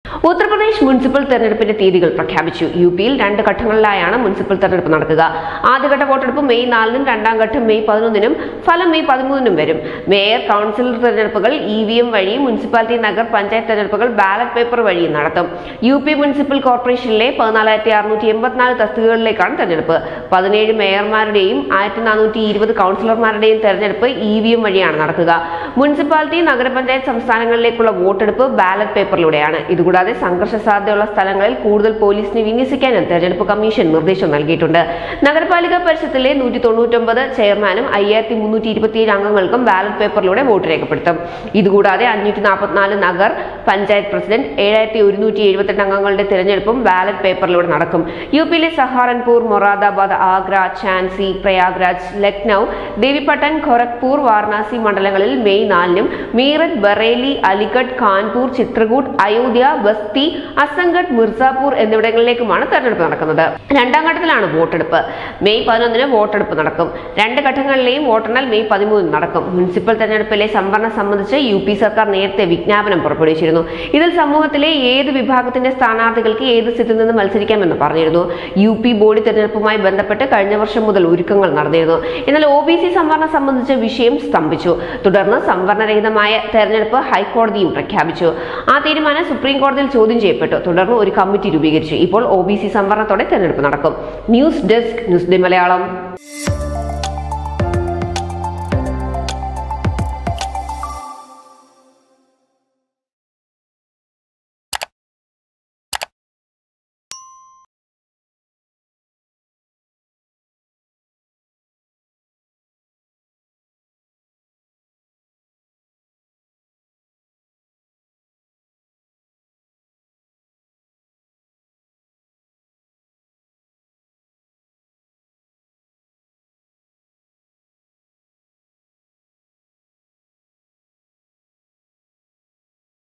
Uttar Pradesh municipal തെരഞ്ഞെടുപ്പിന്റെ തീയതികൾ പ്രഖ്യാപിച്ചു യു പിയിൽ രണ്ട് ഘട്ടങ്ങളിലായാണ് മുനിസിപ്പൽ തെരഞ്ഞെടുപ്പ് നടക്കുക ആദ്യഘട്ട വോട്ടെടുപ്പ് മെയ് നാലിനും രണ്ടാം ഘട്ടം മെയ് പതിനൊന്നിനും ഫലം മെയ് പതിമൂന്നിനും വരും മേയർ കൗൺസിലർ തെരഞ്ഞെടുപ്പുകൾ ഇ വി എം വഴി മുനിസിപ്പാലിറ്റി നഗർ പഞ്ചായത്ത് തെരഞ്ഞെടുപ്പുകൾ ബാലറ്റ് പേപ്പർ വഴിയും നടത്തും യു പി മുനിസിപ്പൽ കോർപ്പറേഷനിലെ പതിനാലായിരത്തി അറുന്നൂറ്റി എൺപത്തിനാല് തസ്തികകളിലേക്കാണ് തെരഞ്ഞെടുപ്പ് പതിനേഴ് മേയർമാരുടെയും ആയിരത്തി നാനൂറ്റി ഇരുപത് കൗൺസിലർമാരുടെയും തെരഞ്ഞെടുപ്പ് ഇ വി എം വഴിയാണ് നടക്കുക മുനിസിപ്പാലിറ്റി നഗരപഞ്ചായത്ത് സംസ്ഥാനങ്ങളിലേക്കുള്ള വോട്ടെടുപ്പ് ബാലറ്റ് പേപ്പറിലൂടെയാണ് ഇതുകൂടാതെ സംഘർഷ സാധ്യതയുള്ള സ്ഥലങ്ങളിൽ കൂടുതൽ പോലീസിനെ വിന്യസിക്കാനും തെരഞ്ഞെടുപ്പ് കമ്മീഷൻ നിർദ്ദേശം നൽകിയിട്ടുണ്ട് നഗരപാലിക പരിഷത്തിലെ നൂറ്റി തൊണ്ണൂറ്റൊമ്പത് ചെയർമാനും അയ്യായിരത്തി മുന്നൂറ്റി ഇരുപത്തിയേഴ് അംഗങ്ങൾക്കും ബാലറ്റ് പേപ്പറിലൂടെ വോട്ട് രേഖപ്പെടുത്തും ഇതുകൂടാതെ അഞ്ഞൂറ്റി നാൽപ്പത്തിനാല് നഗർ പഞ്ചായത്ത് പ്രസിഡന്റ് ഏഴായിരത്തി ഒരുന്നൂറ്റി എഴുപത്തെട്ട് അംഗങ്ങളുടെ തിരഞ്ഞെടുപ്പും ബാലറ്റ് പേപ്പറിലൂടെ നടക്കും യു പിയിലെ സഹാറൻപൂർ മൊറാദാബാദ് ആഗ്ര ഝാൻസി പ്രയാഗ്രാജ് ലക്നൌ ദേവിപട്ടൻ ഖൊറഗ്പൂർ വാരണാസി മണ്ഡലങ്ങളിൽ മെയ് നാലിനും മീററ്റ് ബറേലി അലിഗഡ് കാൺപൂർ ചിത്രകൂട്ട് അയോധ്യ ബസ്തി അസംഗഡ് മിർസാപൂർ എന്നിവിടങ്ങളിലേക്കുമാണ് തെരഞ്ഞെടുപ്പ് നടക്കുന്നത് രണ്ടാം ഘട്ടത്തിലാണ് വോട്ടെടുപ്പ് മെയ് പതിനൊന്നിന് വോട്ടെടുപ്പ് നടക്കും രണ്ട് ഘട്ടങ്ങളിലെയും വോട്ടെണ്ണൽ മെയ് പതിമൂന്നിന് നടക്കും മുനിസിപ്പൽ തെരഞ്ഞെടുപ്പിലെ സംവരണം സംബന്ധിച്ച് യു പി സർക്കാർ നേരത്തെ വിജ്ഞാപനം പുറപ്പെടുവിച്ചിരുന്നു ഇതിൽ സമൂഹത്തിലെ ഏത് വിഭാഗത്തിന്റെ സ്ഥാനാർത്ഥികൾക്ക് ഏത് സീറ്റിൽ നിന്ന് മത്സരിക്കാമെന്ന് പറഞ്ഞിരുന്നു യു പി ബോഡി തെരഞ്ഞെടുപ്പുമായി ബന്ധപ്പെട്ട് കഴിഞ്ഞ വർഷം മുതൽ ഒരുക്കങ്ങൾ നടന്നിരുന്നു എന്നാൽ ഒ ബി സി സംവരണം സംബന്ധിച്ച വിഷയം സ്തംഭിച്ചു തുടർന്ന് സംവരണരഹിതമായ തെരഞ്ഞെടുപ്പ് ഹൈക്കോടതിയും പ്രഖ്യാപിച്ചു ആ തീരുമാനം സുപ്രീം കോടതിയിൽ ചോദ്യം ചെയ്യപ്പെട്ടു തുടർന്ന് ഒരു കമ്മിറ്റി രൂപീകരിച്ചു ഇപ്പോൾ ഒ ബി സി സംവരണത്തോടെ തെരഞ്ഞെടുപ്പ് നടക്കും news desk news D Malayalam